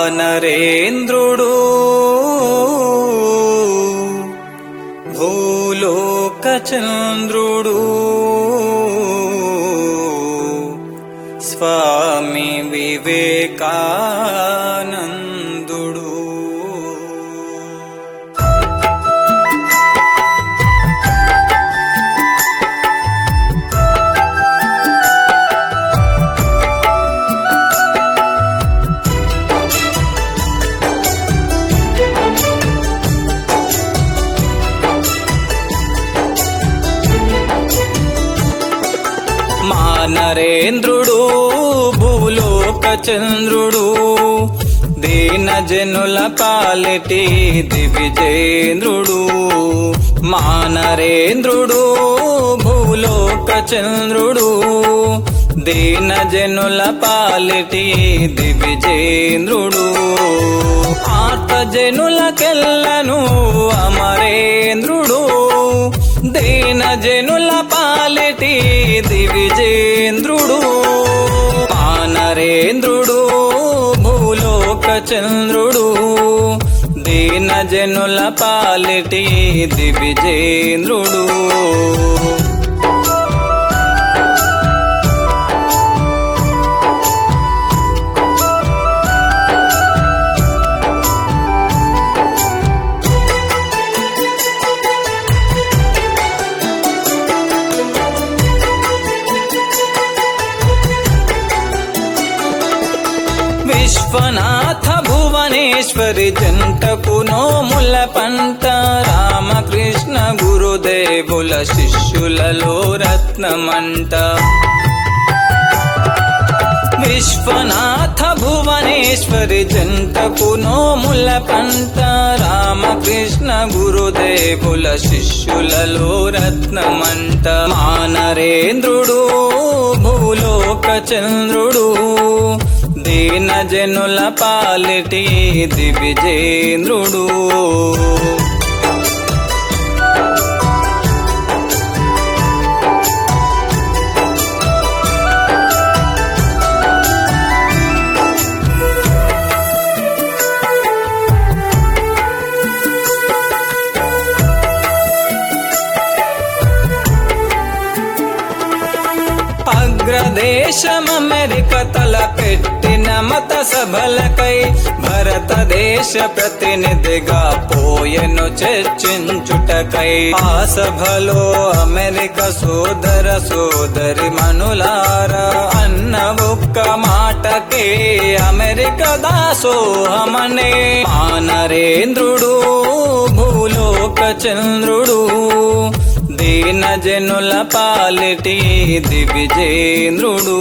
వానరేంద్రుడు భూలోక చంద్రుడు స్వామి వివేకానందుడు మానరేంద్రుడు భూలోక చంద్రుడు దీన జనుల పాలిటి దివిజేంద్రుడు మానరేంద్రుడు భూలోక చంద్రుడు దీన జనుల పాలిటి దివిజేంద్రుడు ఆర్త జనులకెల్లను అమరేంద్రుడు దీన జనుల పాలిటి దివిజేంద్రుడు మానరేంద్రుడు భూలోక చంద్రుడు దీన జనుల పాలిటి దివిజేంద్రుడు విశ్వనాథ భువనేశ్వరి జంటకు నోముల పంట రామకృష్ణ గురుదేవుల శిష్యులలో రత్నమంట విశ్వనాథ భువనేశ్వరి జంటకు నోముల పంట రామకృష్ణ గురుదేవుల శిష్యులలో రత్నమంట మానరేంద్రుడు భూలోక చంద్రుడు దీన జనుల పాలిటి దివిజేంద్రుడు అగ్రదేశం అమెరిక తల పెట్టిన మత సభలకై భారతదేశ ప్రతినిధిగా పోయెను చర్చించుటకై ఆ సభలో అమెరిక సోదర సోదరి మనులారా అన్న ఒక్క మాటకే అమెరిక దాసోహమనే మానరేంద్రుడు భూలోక చంద్రుడు దీన జనుల పాలిటి దివిజేంద్రుడు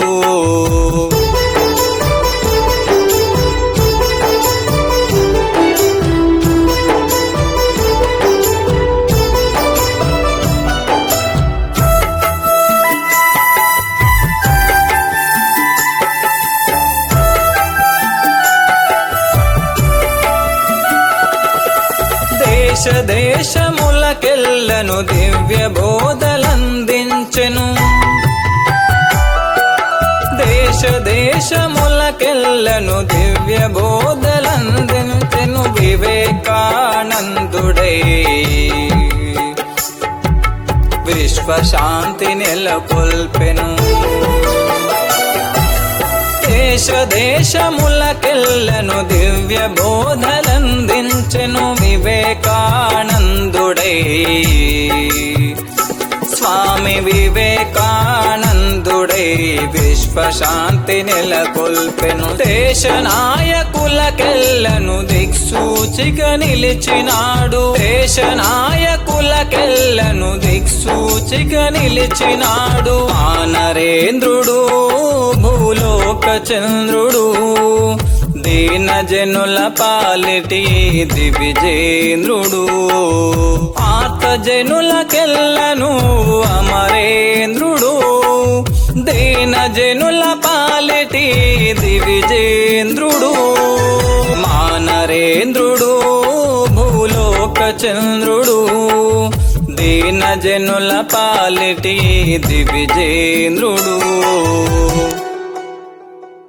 దేశ దేశములకెల్లను దివ్య బోధలందించెను దేశ దేశములకెల్లను దివ్య బోధలందించెను వివేకానందుడై విశ్వశాంతి నెలకొల్పెను దేశ దేశములకెల్లను దివ్య బోధలందించెను వివేకానందుడై స్వామి వివేకానందుడై విశ్వశాంతి నెలకొల్పెను దేశ నాయకులకెల్లను దిక్సూచిగా నిలిచినాడు దేశ నాయకులకెల్లను దిక్సూచిగా నిలిచినాడు ఆ నరేంద్రుడు భూలోక చంద్రుడు దీన జనుల పాలిటి దివిజేంద్రుడు ఆర్త జనులకెల్లను అమరేంద్రుడు దీన జనుల పాలిటి దివిజేంద్రుడు మానరేంద్రుడు భూలోక చంద్రుడు దీన జనుల పాలిటి దివిజేంద్రుడు